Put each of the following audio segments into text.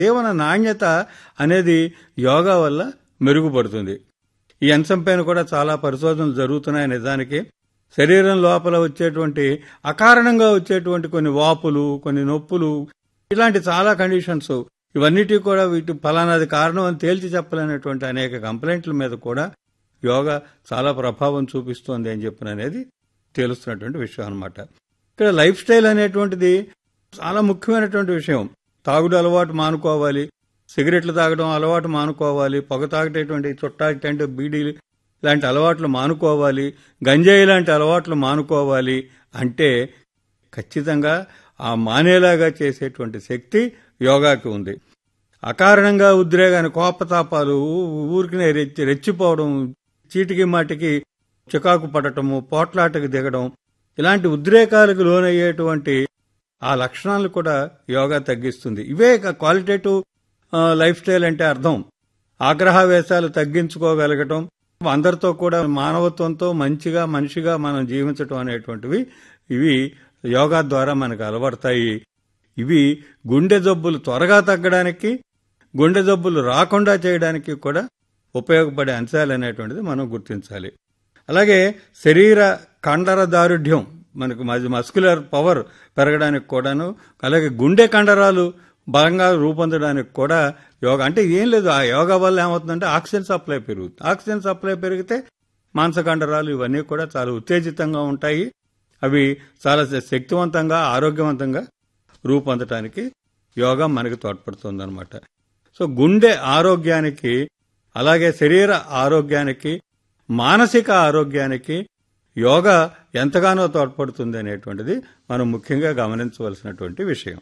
జీవన నాణ్యత అనేది యోగా వల్ల మెరుగుపడుతుంది ఈ అంశం పైన కూడా చాలా పరిశోధనలు జరుగుతున్నాయి నిజానికి శరీరం లోపల వచ్చేటువంటి అకారణంగా వచ్చేటువంటి కొన్ని వాపులు కొన్ని నొప్పులు ఇలాంటి చాలా కండిషన్స్ ఇవన్నిటి కూడా వీటి ఫలానాది కారణం అని తేల్చి చెప్పలేనటువంటి అనేక కంప్లైంట్ల మీద కూడా యోగా చాలా ప్రభావం చూపిస్తోంది అని చెప్పిన అనేది తెలుస్తున్నటువంటి విషయం అనమాట ఇక్కడ లైఫ్ స్టైల్ అనేటువంటిది చాలా ముఖ్యమైనటువంటి విషయం తాగుడు అలవాటు మానుకోవాలి సిగరెట్లు తాగడం అలవాటు మానుకోవాలి పొగ తాగేటువంటి చుట్టాటంటే బీడీలు ఇలాంటి అలవాట్లు మానుకోవాలి గంజాయి లాంటి అలవాట్లు మానుకోవాలి అంటే ఖచ్చితంగా ఆ మానేలాగా చేసేటువంటి శక్తి యోగాకి ఉంది అకారణంగా ఉద్రేగాన్ని కోపతాపాలు ఊరికినే రెచ్చి రెచ్చిపోవడం చీటికి మాటికి చికాకు పడటము పోట్లాటకు దిగడం ఇలాంటి ఉద్రేకాలకు లోనయ్యేటువంటి ఆ లక్షణాలు కూడా యోగా తగ్గిస్తుంది ఇవే క్వాలిటేటివ్ లైఫ్ స్టైల్ అంటే అర్థం ఆగ్రహావేశాలు తగ్గించుకోగలగటం అందరితో కూడా మానవత్వంతో మంచిగా మనిషిగా మనం జీవించటం అనేటువంటివి ఇవి యోగా ద్వారా మనకు అలవడతాయి ఇవి గుండె జబ్బులు త్వరగా తగ్గడానికి గుండె జబ్బులు రాకుండా చేయడానికి కూడా ఉపయోగపడే అంశాలు అనేటువంటిది మనం గుర్తించాలి అలాగే శరీర కండర దారుఢ్యం మనకు మస్కులర్ పవర్ పెరగడానికి కూడాను అలాగే గుండె కండరాలు బలంగా రూపొందడానికి కూడా యోగా అంటే ఏం లేదు ఆ యోగా వల్ల ఏమవుతుందంటే ఆక్సిజన్ సప్లై పెరుగుతుంది ఆక్సిజన్ సప్లై పెరిగితే మాంసకండరాలు ఇవన్నీ కూడా చాలా ఉత్తేజితంగా ఉంటాయి అవి చాలా శక్తివంతంగా ఆరోగ్యవంతంగా రూపొందటానికి యోగా మనకి తోడ్పడుతుంది అనమాట సో గుండె ఆరోగ్యానికి అలాగే శరీర ఆరోగ్యానికి మానసిక ఆరోగ్యానికి యోగా ఎంతగానో తోడ్పడుతుంది అనేటువంటిది మనం ముఖ్యంగా గమనించవలసినటువంటి విషయం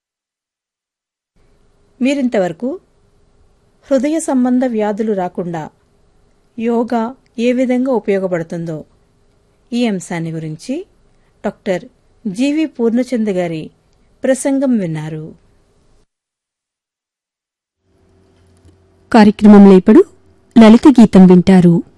మీరింతవరకు హృదయ సంబంధ వ్యాధులు రాకుండా యోగా ఏ విధంగా ఉపయోగపడుతుందో ఈ అంశాన్ని గురించి డాక్టర్ జీవి పూర్ణచంద్ గారి ప్రసంగం విన్నారు కార్యక్రమంలో ఇప్పుడు లలిత గీతం వింటారు